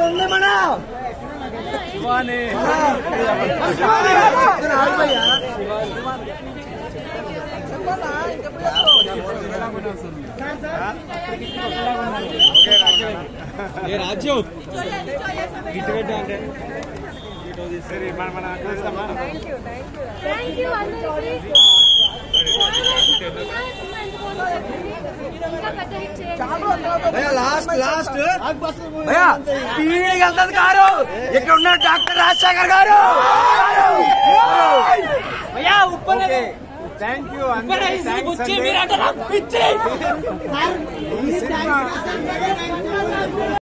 ఉంది మన ఏ రాజ్యం గిట్టు పెట్టు అంటే థ్యాంక్ యూ అందరికీ ఇంకా పెద్ద హిట్ చేయండి లాస్ట్ లాస్ట్ టీవీకి వెళ్తుంది కారు ఇక్కడ ఉన్న డాక్టర్ రాజశేఖర్ గారు థ్యాంక్ యూ అందరికీ థ్యాంక్స్ అండి.